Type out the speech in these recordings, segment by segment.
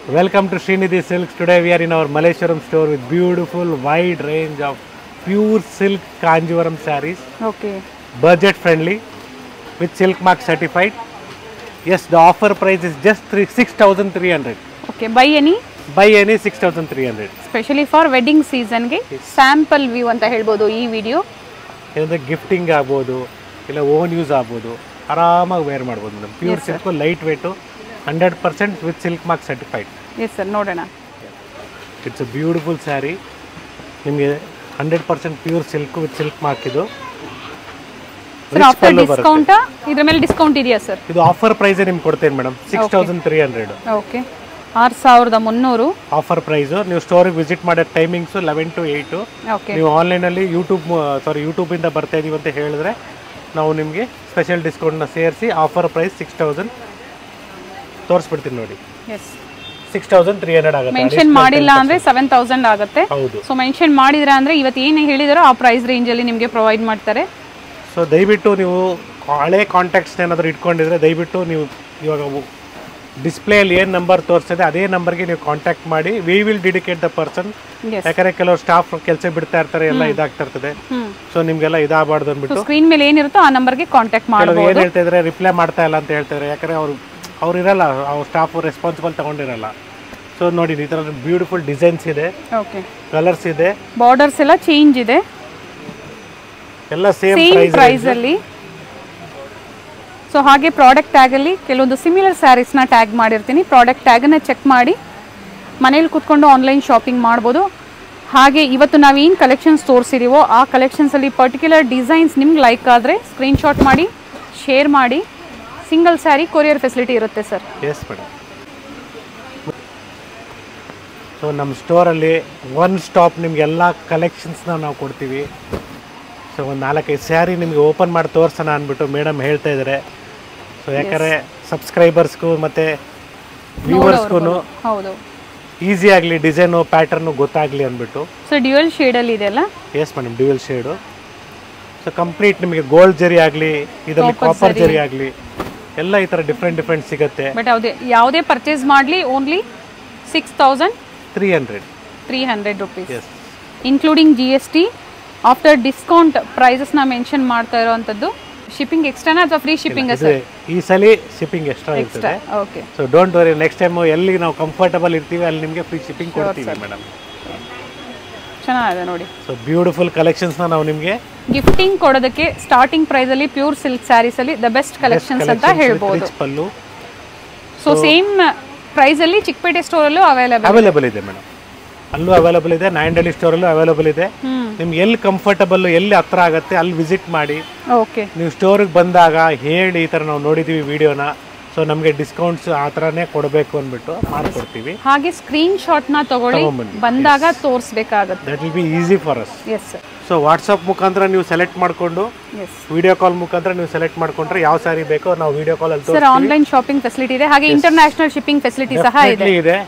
Welcome to Srinidhi Silks. Today we are in our Malleshwaram store with beautiful wide range of pure silk Kanjivaram sarees, okay budget friendly with silk mark certified. Yes, the offer price is just three, 6300 okay buy any Buy any 6300 specially for wedding ಸೀಸನ್ಗೆ sample view ಅಂತ ಹೇಳ್ಬೋದು ಈ video ಏನಂದ್ರೆ gifting ಆಗ್ಬೋದು ಇಲ್ಲ own use ಆಗ್ಬೋದು ಆರಾಮಾಗಿ wear ಮಾಡ್ಬೋದು madam pure silk light weight hundred percent with silk mark certified yes sir ನೋಡೋಣ ಇಟ್ಸ್ ಅ ಬ್ಯೂಟಿಫುಲ್ ಸ್ಯಾರಿ ನಿಮಗೆ hundred percent pure silk with silk mark ಇದು ಸರ್ Rich ಆಫ್ಟರ್ ಪಲ್ಲು ಬರುತ್ತೆ. ಡಿಸ್ಕೌಂಟ್ ಇದ್ರ ಮೇಲೆ ಡಿಸ್ಕೌಂಟ್ ಇದೆಯಾ ಸರ್ ಇದು ಆಫರ್ ಪ್ರೈಸೇ ನಿಮ್ಗೆ ಕೊಡ್ತೇನೆ madam six thousand three hundred okay ಆರು ಸಾವಿರದ ಮುನ್ನೂರು ಆಫರ್ ಪ್ರೈಸು ನೀವು ಸ್ಟೋರಿಗೆ ವಿಸಿಟ್ ಮಾಡೋ timings eleven to eight okay ನೀವು ಆನ್ಲೈನಲ್ಲಿ ಯೂಟ್ಯೂಬ್ ಸಾರಿ ಯೂಟ್ಯೂಬಿಂದ ಬರ್ತಾ ಇದೀವಿ ಅಂತ ಹೇಳಿದ್ರೆ ನಾವು ನಿಮಗೆ ಸ್ಪೆಷಲ್ ಡಿಸ್ಕೌಂಟ್ನ ಸೇರಿಸಿ ಆಫರ್ ಪ್ರೈಸ್ ಸಿಕ್ಸ್ ತೌಸಂಡ್ ತೋರಿಸ್ಬಿಡ್ತೀನಿ ನೋಡಿ yes six thousand three hundred ಆಗುತ್ತೆ ಮೆನ್ಷನ್ ಮಾಡಿಲ್ಲ ಅಂದ್ರೆ ಸೆವೆನ್ ತೌಸಂಡ್ ಆಗುತ್ತೆ ಹೌದು ಸೊ ಮೆನ್ಷನ್ ಮಾಡಿದ್ರೆ ಅಂದ್ರೆ ಇವತ್ತು ಏನು ಹೇಳಿದಾರೋ ಆ ಪ್ರೈಸ್ ರೇಂಜಲ್ಲಿ ನಿಮಗೆ ಪ್ರೊವೈಡ್ ಮಾಡ್ತಾರೆ ಸೊ ದಯವಿಟ್ಟು ನೀವು ಹಳೆ ಕಾಂಟ್ಯಾಕ್ಟ್ಸ್ ಏನಾದರೂ ಇಟ್ಕೊಂಡಿದ್ರೆ ದಯವಿಟ್ಟು ನೀವು ಇವಾಗ ಡಿಸ್ಪ್ಲೇಯಲ್ಲಿ ಏನು ನಂಬರ್ ತೋರಿಸ್ತದೆ ಅದೇ ನಂಬರ್ಗೆ ನೀವು ಕಾಂಟ್ಯಾಕ್ಟ್ ಮಾಡಿ we will dedicate the person yes ಯಾಕಂದ್ರೆ ಕೆಲವರು ಸ್ಟಾಫ್ ಕೆಲಸ ಬಿಡ್ತಾ ಇರ್ತಾರೆ ಎಲ್ಲ ಇದಾಗ್ತಾ ಇರ್ತದೆ ಹ್ಮ್ ಸೊ ನಿಮ್ಗೆಲ್ಲ ಇದಾಗಬಾರ್ದು ಸೊ ಅಂದ್ಬಿಟ್ಟು ಸ್ಕ್ರೀನ್ ಮೇಲೆ ಏನಿರುತ್ತೋ ಆ ನಂಬರ್ಗೆ ಕಾಂಟ್ಯಾಕ್ಟ್ ಕೆಲವರು ಮಾಡಬಹುದು ಏನು ಹೇಳ್ತಾ ಇದ್ರೆ ರಿಪ್ಲೈ ಮಾಡ್ತಾ ಇಲ್ಲ ಅಂತ ಹೇಳ್ತಾರೆ ಯಾಕಂದ್ರೆ ಅವರು ಅವ್ರು ಇರಲ್ಲ ಅವ್ರ ಸ್ಟಾಫ್ ರೆಸ್ಪಾನ್ಸಿಬಲ್ ತಗೊಂಡಿರಲ್ಲ ಸೊ ನೋಡಿ ಈ ಥರ ಬ್ಯೂಟಿಫುಲ್ ಡಿಸೈನ್ಸ್ ಇದೆ ಓಕೆ ಕಲರ್ಸ್ ಇದೆ ಬಾರ್ಡರ್ಸ್ ಎಲ್ಲ ಚೇಂಜ್ ಇದೆ ಎಲ್ಲ ಸೇಮ್ ಸೇಮ್ ಪ್ರೈಸ್ ಪ್ರೈಸ್ ಅಲ್ಲಿ ಸೊ ಹಾಗೆ ಪ್ರಾಡಕ್ಟ್ ಟ್ಯಾಗಲ್ಲಿ ಕೆಲವೊಂದು ಸಿಮಿಲರ್ ಸ್ಯಾರೀಸ್ನ ಟ್ಯಾಗ್ ಮಾಡಿರ್ತೀನಿ ಪ್ರಾಡಕ್ಟ್ ಟ್ಯಾಗನ್ನ ಚೆಕ್ ಮಾಡಿ ಮನೇಲಿ ಕೂತ್ಕೊಂಡು ಆನ್ಲೈನ್ ಶಾಪಿಂಗ್ ಮಾಡ್ಬೋದು ಹಾಗೆ ಇವತ್ತು ನಾವೇನು ಕಲೆಕ್ಷನ್ಸ್ ತೋರಿಸಿದೀವೋ ಆ ಕಲೆಕ್ಷನ್ಸಲ್ಲಿ ಪರ್ಟಿಕ್ಯುಲರ್ ಡಿಸೈನ್ಸ್ ನಿಮ್ಗೆ ಲೈಕ್ ಆದರೆ ಸ್ಕ್ರೀನ್ಶಾಟ್ ಮಾಡಿ ಶೇರ್ ಮಾಡಿ ಸಿಂಗಲ್ ಸ್ಯಾರಿ ಕೊರಿಯರ್ ಫೆಸಿಲಿಟಿ ಇರುತ್ತೆ ಸರ್ ಎಸ್ ಮೇಡಮ್ ಸೊ ನಮ್ಮ ಸ್ಟೋರಲ್ಲಿ ಒನ್ ಸ್ಟಾಪ್ ನಿಮ್ಗೆ ಎಲ್ಲ ಕಲೆಕ್ಷನ್ಸ್ನ ನಾವು ಕೊಡ್ತೀವಿ ಸೊ ಒಂದು ನಾಲ್ಕೈದು ಸ್ಯಾರಿ ನಿಮಗೆ ಓಪನ್ ಮಾಡಿ ತೋರ್ಸೋಣ ಅಂದ್ಬಿಟ್ಟು ಮೇಡಮ್ ಹೇಳ್ತಾ ಇದ್ದಾರೆ ಸೊ ಯಾಕಂದರೆ ಸಬ್ಸ್ಕ್ರೈಬರ್ಸ್ಗೂ ಮತ್ತು ವ್ಯೂವರ್ಸ್ಗೂ ಹೌದು ಈಸಿ ಆಗಲಿ ಡಿಸೈನು ಪ್ಯಾಟರ್ನು ಗೊತ್ತಾಗಲಿ ಅಂದ್ಬಿಟ್ಟು ಸೊ ಡ್ಯುಯಲ್ ಶೇಡಲ್ಲಿ ಇದೆಯಲ್ಲ yes madam dual shade so complete ನಿಮಗೆ ಗೋಲ್ಡ್ ಜರಿ ಆಗಲಿ ಇದರಲ್ಲಿ ಕಾಪರ್ ಜರಿ ಆಗಲಿ ಎಲ್ಲ ಈ ಥರ ಡಿಫ್ರೆಂಟ್ ಡಿಫ್ರೆಂಟ್ ಸಿಗುತ್ತೆ ಬಟ್ ಯಾವುದೇ ಯಾವುದೇ ಪರ್ಚೇಸ್ ಮಾಡಲಿ only six thousand three hundred three hundred rupees yes including G S T after discount ಪ್ರೈಸಸ್ನ ಮೆನ್ಷನ್ ಮಾಡ್ತಾ ಇರೋವಂಥದ್ದು ಶಿಪ್ಪಿಂಗ್ ಎಕ್ಸ್ಟ್ರಾನ ಅಥವಾ ಫ್ರೀ ಶಿಪ್ಪಿಂಗ್ ಇದು ಈ ಸಲ ಶಿಪ್ಪಿಂಗ್ ಎಕ್ಸ್ಟ್ರಾ ಇರ್ತದೆ okay so don't worry next time ಎಲ್ಲಿ ನಾವು ಕಂಫರ್ಟಬಲ್ ಇರ್ತೀವಿ ಅಲ್ಲಿ ನಿಮಗೆ ಫ್ರೀ ಶಿಪ್ಪಿಂಗ್ ಕೊಡ್ತೀವಿ ಮೇಡಮ್ ಚೆನ್ನಾಗಿದೆ ನೋಡಿ ಸೊ ಬ್ಯೂಟಿಫುಲ್ ಕಲೆಕ್ಷನ್ಸ್ನ ನಾವು ನಿಮಗೆ ಗಿಫ್ಟಿಂಗ್ ಕೊಡೋದಕ್ಕೆ ಸ್ಟಾರ್ಟಿಂಗ್ ಪ್ರೈಸಲ್ಲಿ ಪ್ಯೂರ್ ಸಿಲ್ಕ್ ಸ್ಯಾರೀಸಲ್ಲಿ ದ ಬೆಸ್ಟ್ ಕಲೆಕ್ಷನ್ಸ್ ಅಂತ ಹೇಳ್ಬೋದು ರಿಚ್ ಪಲ್ಲು ಸೊ ಸೇಮ್ ಪ್ರೈಸಲ್ಲಿ ಚಿಕ್ಕಪೇಟೆ ಸ್ಟೋರಲ್ಲೂ ಅವೈಲೇಬಲ್ ಅವೈಲೇಬಲ್ ಇದೆ ಮೇಡಮ್ ಅಲ್ಲೂ ಅವೈಲೇಬಲ್ ಇದೆ ನಾಯಂಡಳ್ಳಿ ಸ್ಟೋರಲ್ಲೂ ಅವೈಲೇಬಲ್ ಇದೆ ಹ್ಮ್ ನಿಮ್ಗೆ ಎಲ್ಲಿ ಕಂಫರ್ಟಬಲ್ ಎಲ್ಲಿ ಹತ್ರ ಆಗುತ್ತೆ ಅಲ್ಲಿ ವಿಸಿಟ್ ಮಾಡಿ ಓಕೆ ನೀವು ಸ್ಟೋರಿಗೆ ಬಂದಾಗ ಹೇಳಿ ಈ ಥರ ನಾವು ನೋಡಿದ್ದೀವಿ ವಿಡಿಯೋನ ಸೊ ನಮಗೆ ಡಿಸ್ಕೌಂಟ್ಸ್ ಆ ಥರನೇ ಕೊಡಬೇಕು ಅಂದ್ಬಿಟ್ಟು ಮಾಡಿಕೊಡ್ತೀವಿ ಹಾಗೆ ಸ್ಕ್ರೀನ್ ಶಾಟ್ನ ತಗೊಳ್ಳಿ ತಗೊಂಬನ್ನಿ. ಬಂದಾಗ ತೋರಿಸ್ಬೇಕಾಗತ್ತೆ that will be easy for us yes sir so WhatsApp ಮುಖಾಂತರ ನೀವು ಸೆಲೆಕ್ಟ್ ಮಾಡಿಕೊಂಡು ಎಸ್ ವಿಡಿಯೋ ಕಾಲ್ ಮುಖಾಂತರ ನೀವು ಸೆಲೆಕ್ಟ್ ಮಾಡ್ಕೊಂಡ್ರೆ ಯಾವ ಸಾರಿ ಬೇಕೋ ನಾವು ವಿಡಿಯೋ ಕಾಲ್ ಅಲ್ಲಿ ಸರ್ ಆನ್ಲೈನ್ ಶಾಪಿಂಗ್ ಫೆಸಿಲಿಟಿ ಇದೆ ಹಾಗೆ ಇಂಟರ್ನ್ಯಾಷನಲ್ ಶಿಪ್ಪಿಂಗ್ ಫೆಸಿಲಿಟಿ ಸಹ ಇದೆ Definitely ಇದೆ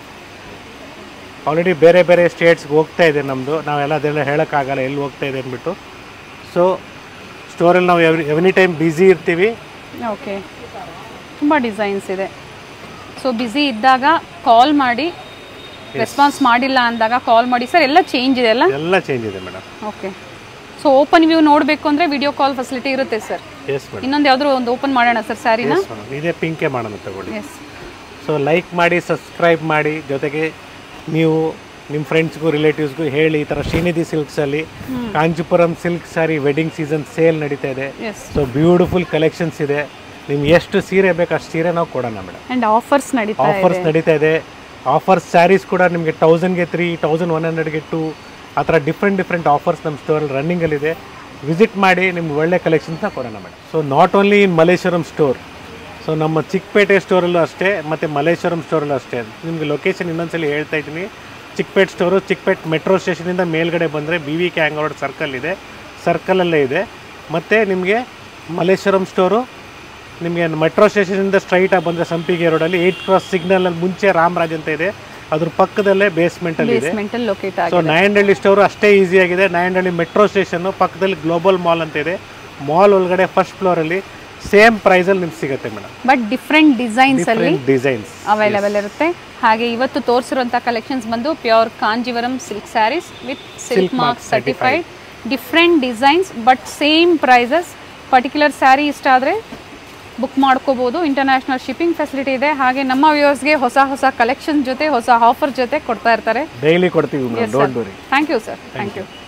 ಆಲ್ರೆಡಿ ಬೇರೆ ಬೇರೆ ಸ್ಟೇಟ್ಸ್ಗೆ ಹೋಗ್ತಾ ಇದೆ ನಮ್ಮದು ನಾವೆಲ್ಲ ಅದೆಲ್ಲ ಹೇಳೋಕ್ಕಾಗಲ್ಲ ಎಲ್ಲಿ ಹೋಗ್ತಾ ಇದೆ ಅಂದ್ಬಿಟ್ಟು ಸೊ ಸ್ಟೋರಲ್ಲಿ ನಾವು ಎವ್ರಿ ಎವ್ರಿ ಟೈಮ್ ಬ್ಯುಸಿ ಇರ್ತೀವಿ ಓಕೆ ತುಂಬ ಡಿಸೈನ್ಸ್ ಇದೆ ಸೊ ಬ್ಯುಸಿ ಇದ್ದಾಗ ಕಾಲ್ ಮಾಡಿ ರೆಸ್ಪಾನ್ಸ್ ಮಾಡಿಲ್ಲ ಅಂದಾಗ ಕಾಲ್ ಮಾಡಿ ಸರ್ ಎಲ್ಲ ಚೇಂಜ್ ಇದೆ ಅಲ್ಲ ಎಲ್ಲ ಚೇಂಜ್ ಇದೆ madam okay so open view ನೋಡಬೇಕು ಅಂದರೆ ವಿಡಿಯೋ ಕಾಲ್ ಫೆಸಿಲಿಟಿ ಇರುತ್ತೆ ಸರ್ ಎಸ್ ಮೇಡಮ್ ಇನ್ನೊಂದು ಯಾವ್ದಾದ್ರು ಒಂದು ಓಪನ್ ಮಾಡೋಣ ಸರ್ ಸ್ಯಾರಿನ ಎಸ್ ಮೇಡಮ್ ಇದೇ ಪಿಂಕೆ ಮಾಡೋಣ ತಗೊಳ್ಳಿ ಎಸ್ ಸೊ ಲೈಕ್ ಮಾಡಿ ಸಬ್ಸ್ಕ್ರೈಬ್ ಮಾಡಿ ಜೊತೆಗೆ ನೀವು ನಿಮ್ಮ ಫ್ರೆಂಡ್ಸ್ಗೂ ರಿಲೇಟಿವ್ಸ್ಗೂ ಹೇಳಿ ಈ ಥರ ಶ್ರೀನಿಧಿ ಸಿಲ್ಕ್ಸಲ್ಲಿ Kanchipuram silk sari wedding season sale ನಡೀತಾ ಇದೆ ಎಸ್ ಸೊ ಬ್ಯೂಟಿಫುಲ್ ಕಲೆಕ್ಷನ್ಸ್ ಇದೆ ನಿಮ್ಗೆ ಎಷ್ಟು ಸೀರೆ ಬೇಕು ಅಷ್ಟು ಸೀರೆ ನಾವು ಕೊಡೋಣ ಮೇಡಮ್ ಆ್ಯಂಡ್ ಆಫರ್ಸ್ ನಡೀತಾ ಇದೆ ಆಫರ್ಸ್ ನಡೀತಾ ಇದೆ ಆಫರ್ಸ್ ಸ್ಯಾರೀಸ್ ಕೂಡ ನಿಮಗೆ ತೌಸಂಡ್ಗೆ ತ್ರೀ ತೌಸಂಡ್ ಒನ್ ಹಂಡ್ರೆಡ್ಗೆ ಟು ಆ ಥರ ಡಿಫ್ರೆಂಟ್ ಡಿಫ್ರೆಂಟ್ ಆಫರ್ಸ್ ನಮ್ಮ ಸ್ಟೋರಲ್ಲಿ ರನ್ನಿಂಗಲ್ಲಿದೆ ವಿಸಿಟ್ ಮಾಡಿ ನಿಮ್ಗೆ ಒಳ್ಳೆ ಕಲೆಕ್ಷನ್ಸ್ನ ಕೊಡೋಣ madam so not only in Malleshwaram store so ನಮ್ಮ ಚಿಕ್ಕಪೇಟೆ ಸ್ಟೋರಲ್ಲೂ ಅಷ್ಟೇ ಮತ್ತು ಮಲೇಶ್ವರಂ ಸ್ಟೋರಲ್ಲೂ ಅಷ್ಟೇ ನಿಮಗೆ ಲೊಕೇಶನ್ ಇನ್ನೊಂದ್ಸಲಿ ಹೇಳ್ತಾ ಇದ್ದೀನಿ ಚಿಕ್ಕಪೇಟ್ ಸ್ಟೋರು ಚಿಕ್ಕಪೇಟ್ ಮೆಟ್ರೋ ಸ್ಟೇಷನಿಂದ ಮೇಲ್ಗಡೆ ಬಂದರೆ B V K road circle ಇದೆ ಸರ್ಕಲಲ್ಲೇ ಇದೆ ಮತ್ತು ನಿಮಗೆ ಮಲೇಶ್ವರಂ ಸ್ಟೋರು ನಿಮಗೆ ಮೆಟ್ರೋ ಸ್ಟೇಷನಿಂದ ಸ್ಟ್ರೈಟಾಗಿ ಬಂದರೆ ಸಂಪಿಗೆ ರೋಡಲ್ಲಿ ಏಯ್ಟ್ ಕ್ರಾಸ್ ಸಿಗ್ನಲಲ್ಲಿ ಮುಂಚೆ ರಾಮರಾಜ್ ಅಂತ ಇದೆ ಅದ್ರ ಪಕ್ಕದಲ್ಲೇ ಬೇಸ್ಮೆಂಟಲ್ಲಿ ಇದೆ ಬೇಸ್ಮೆಂಟಲ್ ಲೊಕೇಟ್ ಸೊ ಆಗಿದೆ ನಾಯಂಡಹಳ್ಳಿ ಸ್ಟೋರು ಅಷ್ಟೇ ಈಸಿ ಆಗಿದೆ ನಾಯಂಡಹಳ್ಳಿ ಮೆಟ್ರೋ ಸ್ಟೇಷನ್ನು ಪಕ್ಕದಲ್ಲಿ ಗ್ಲೋಬಲ್ ಮಾಲ್ ಅಂತ ಇದೆ ಮಾಲ್ ಒಳಗಡೆ ಫಸ್ಟ್ ಫ್ಲೋರಲ್ಲಿ ಸೇಮ್ ಪ್ರೈಸಲ್ಲಿ ನಿಮ್ಗೆ ಸಿಗುತ್ತೆ ಮೇಡಮ್ ಬಟ್ ಡಿಫ್ರೆಂಟ್ ಡಿಸೈನ್ಸ್ ಅಲ್ಲಿ ಡಿಫ್ರೆಂಟ್ ಡಿಸೈನ್ಸ್ ಅವೈಲೇಬಲ್ ಇರುತ್ತೆ ಹಾಗೆ ಇವತ್ತು ತೋರಿಸಿರುವಂಥ ಕಲೆಕ್ಷನ್ಸ್ ಬಂದು pure Kanjeevaram silk saris with silk mark certified different designs but same prices particular sari ಇಷ್ಟ ಆದರೆ ಬುಕ್ ಮಾಡ್ಕೋಬೋದು ಇಂಟರ್ನ್ಯಾಷನಲ್ ಶಿಪ್ಪಿಂಗ್ ಫೆಸಿಲಿಟಿ ಇದೆ ಹಾಗೆ ನಮ್ಮ ವ್ಯೂವರ್ಸ್ಗೆ ಹೊಸ ಹೊಸ ಕಲೆಕ್ಷನ್ ಜೊತೆ ಹೊಸ ಆಫರ್ ಜೊತೆ ಕೊಡ್ತಾ ಇರ್ತಾರೆ ಡೈಲಿ ಕೊಡ್ತೀವಿ madam don't worry thank you sir thank you